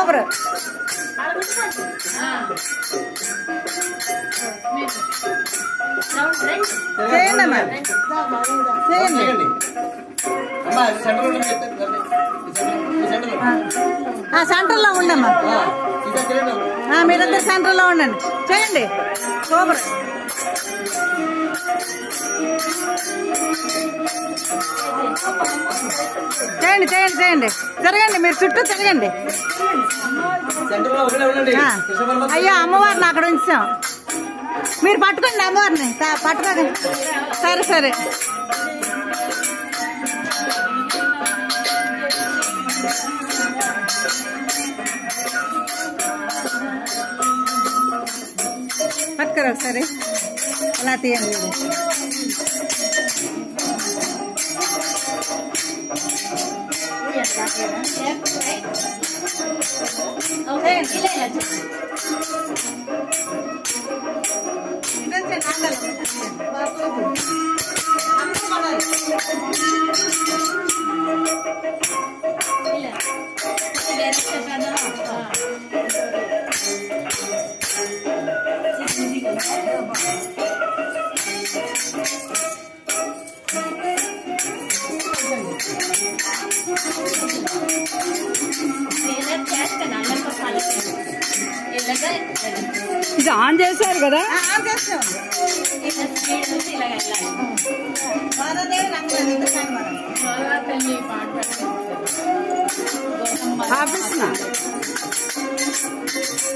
Super చేయండి అమ్మా చేయండి చేయండి అమ్మా సెంటర్ లో చెప్తే ఈ సెంటర్ లో ఆ సెంటర్లో ఉండమ్మా ఇదే తిరగండి ఆ, మీరందరు సెంటర్లో ఉండండి చేయండి సూపర్ చేయండి చేయండి చేయండి తిరగండి మీరు చుట్టూ తిరగండి సెంటర్ లో ఒకటే ఉండండి ఆ. కృష్ణ పరమాత్మ అయ్యో అమ్మవారిని అక్కడ ఉంచాం మీరు పట్టుకోండి అమ్మవారిని తా- పట్టుకోకండి సరే సరే పట్టుకోరు ఒకసారి అలా తీయండి మీరు. ఇదొచ్చే నాంగల్. బాపు. అమ్ముకోవాలి. ఇది ఆన్ చేశారు కదా ఆ, ఆన్ చేస్తాం గోదాదేవి రంగులు ఇంత కనబడాలి. ఆపేస్తున్నా